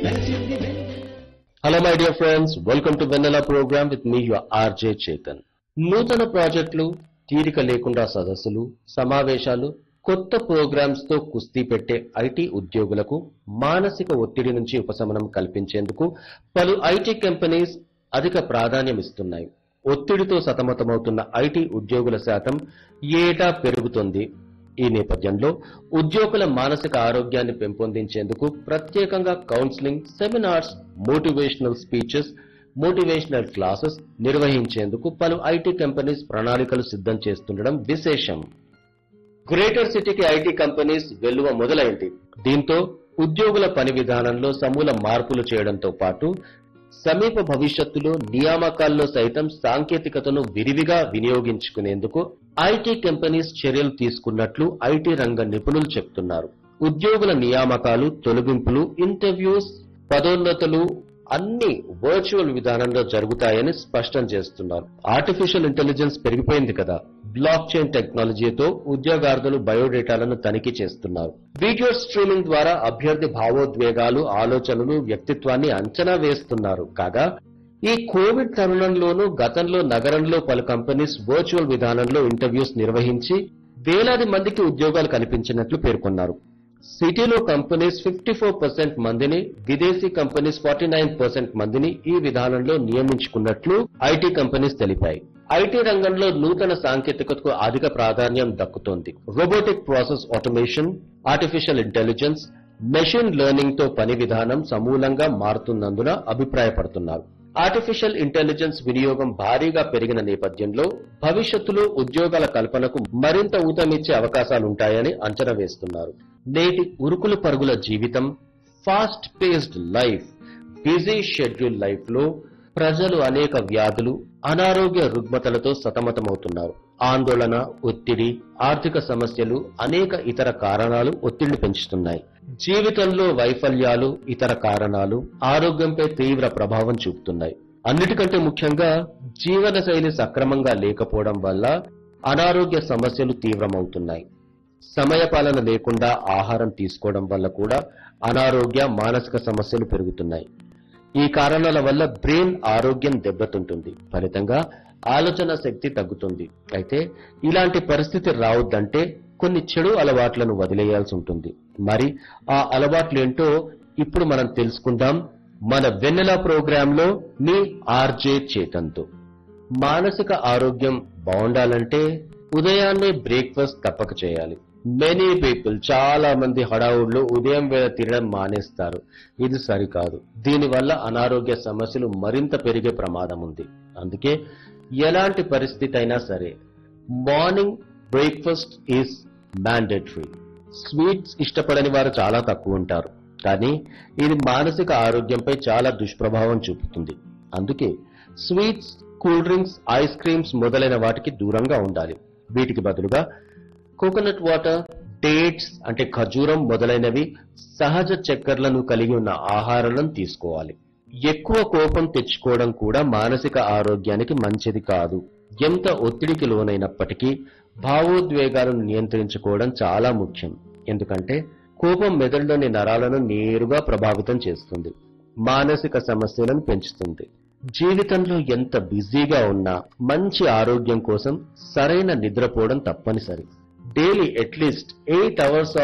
hello my dear friends welcome to Vennela program with me your RJ Chetan నూతన ప్రాజెక్టులు తీరిక లేకుండా సదస్సులు సమావేశాలు కొత్త ప్రోగ్రామ్స్ తో కుస్తీ పెట్టే ఐటీ ఉద్యోగులకు మానసిక ఒత్తిడి నుంచి ఉపశమనం కల్పించేందుకు పలు ఐటీ కంపెనీస్ అధిక ప్రాధాన్యం ఇస్తున్నాయి ఒత్తిడితో సతమతమవుతున్న ఐటీ ఉద్యోగుల శాతం ఏటా పెరుగుతోంది ఈ నేపథ్యంలో ఉద్యోగుల మానసిక ఆరోగ్యాన్ని పెంపొందించేందుకు ప్రత్యేకంగా counselling seminars motivational speeches motivational classes నిర్వహించేందుకు పలు ఐటీ కంపెనీస్ ప్రణాళికలు సిద్ధం చేస్తుండడం విశేషం గ్రేటర్ సిటీకి ఐటీ కంపెనీస్ వెల్లువ మొదలైంది దీంతో ఉద్యోగుల పని విధానంలో సమూల మార్పులు చేయడంతో పాటు సమీప భవిష్యత్తులో నియామకాల్లో సైతం సాంకేతికతను విరివిగా వినియోగించుకునేందుకు ఐటీ కంపెనీస్ చర్యలు తీసుకున్నట్లు ఐటీ రంగ నిపుణులు చెప్తున్నారు ఉద్యోగుల నియామకాలు తొలగింపులు ఇంటర్వ్యూస్ పదోన్నతులు అన్ని వర్చువల్ విధానంలో జరుగుతాయని స్పష్టం చేస్తున్నారు ఆర్టిఫిషియల్ ఇంటెలిజెన్స్ పెరిగిపోయింది కదా బ్లాక్ చైన్ టెక్నాలజీతో ఉద్యోగార్థులు బయోడేటాలను తనిఖీ చేస్తున్నారు వీడియో స్ట్రీమింగ్ ద్వారా అభ్యర్థి భావోద్వేగాలు ఆలోచనలు వ్యక్తిత్వాన్ని అంచనా వేస్తున్నారు కాగా ఈ కోవిడ్ తరుణంలోనూ గతంలో నగరంలో పలు కంపెనీస్ వర్చువల్ విధానంలో ఇంటర్వ్యూస్ నిర్వహించి వేలాది మందికి ఉద్యోగాలు కల్పించినట్లు పేర్కొన్నారు సిటీలో కంపెనీస్ ఫిఫ్టీ ఫోర్ పర్సెంట్ మందిని విదేశీ కంపెనీస్ ఫార్టీ నైన్ పర్సెంట్ మందిని ఈ విధానంలో నియమించుకున్నట్లు ఐటీ కంపెనీస్ తెలిపాయి ఐటీ రంగంలో నూతన సాంకేతికతకు అధిక ప్రాధాన్యం దక్కుతోంది robotic process automation artificial intelligence machine learning తో పని విధానం సమూలంగా మారుతున్నందున అభిప్రాయపడుతున్నారు ఆర్టిఫిషియల్ ఇంటెలిజెన్స్ వినియోగం భారీగా పెరిగిన నేపథ్యంలో భవిష్యత్తులో ఉద్యోగాల కల్పనకు మరింత ఊతమిచ్చే అవకాశాలుంటాయని అంచనా వేస్తున్నారు నేటి ఉరుకుల పరుగుల జీవితం fast paced life busy schedule life లో ప్రజలు అనేక వ్యాధులు అనారోగ్య రుగ్మతలతో సతమతమవుతున్నారు ఆందోళన ఒత్తిడి ఆర్థిక సమస్యలు అనేక ఇతర కారణాలు ఒత్తిళ్లు పెంచుతున్నాయి జీవితంలో వైఫల్యాలు ఇతర కారణాలు ఆరోగ్యంపై తీవ్ర ప్రభావం చూపుతున్నాయి అన్నిటికంటే ముఖ్యంగా జీవనశైలి సక్రమంగా లేకపోవడం వల్ల అనారోగ్య సమస్యలు తీవ్రమవుతున్నాయి సమయపాలన లేకుండా ఆహారం తీసుకోవడం వల్ల కూడా అనారోగ్య మానసిక సమస్యలు పెరుగుతున్నాయి ఈ కారణాల వల్ల బ్రెయిన్ ఆరోగ్యం దెబ్బతింటుంది ఫలితంగా ఆలోచన శక్తి తగ్గుతుంది అయితే ఇలాంటి పరిస్థితి రావద్దంటే కొన్ని చెడు అలవాట్లను వదిలేయాల్సి ఉంటుంది మరి ఆ అలవాట్లేంటో ఇప్పుడు మనం తెలుసుకుందాం మన వెన్నెల ప్రోగ్రాంలో మీ ఆర్జే చేతంతో మానసిక ఆరోగ్యం బాగుండాలంటే ఉదయాన్నే బ్రేక్ఫాస్ట్ తప్పక చేయాలి మెనీ పీపుల్ చాలా మంది హడావుడ్లో ఉదయం వేళ తినడం మానేస్తారు ఇది సరికాదు దీనివల్ల అనారోగ్య సమస్యలు మరింత పెరిగే ప్రమాదం ఉంది అందుకే ఎలాంటి పరిస్థితి అయినా సరే morning breakfast is mandatory sweets ఇష్టపడని వారు చాలా తక్కువ ఉంటారు కానీ ఇది మానసిక ఆరోగ్యంపై చాలా దుష్ప్రభావం చూపుతుంది అందుకే sweets cool drinks ice creams మొదలైన వాటికి దూరంగా ఉండాలి వీటికి బదులుగా కోకోనట్ వాటర్ డేట్స్ అంటే ఖజూరం మొదలైనవి సహజ చక్కెరలను కలిగి ఉన్న ఆహారాలను తీసుకోవాలి ఎక్కువ కోపం తెచ్చుకోవడం కూడా మానసిక ఆరోగ్యానికి మంచిది కాదు ఎంత ఒత్తిడికి లోనైనప్పటికీ భావోద్వేగాలను నియంత్రించుకోవడం చాలా ముఖ్యం ఎందుకంటే కోపం మెదడులోని నరాలను నేరుగా ప్రభావితం చేస్తుంది మానసిక సమస్యలను పెంచుతుంది జీవితంలో ఎంత బిజీగా ఉన్నా మంచి ఆరోగ్యం కోసం సరైన నిద్రపోవడం తప్పనిసరి డైలీ అట్లీస్ట్ ఎయిట్ అవర్స్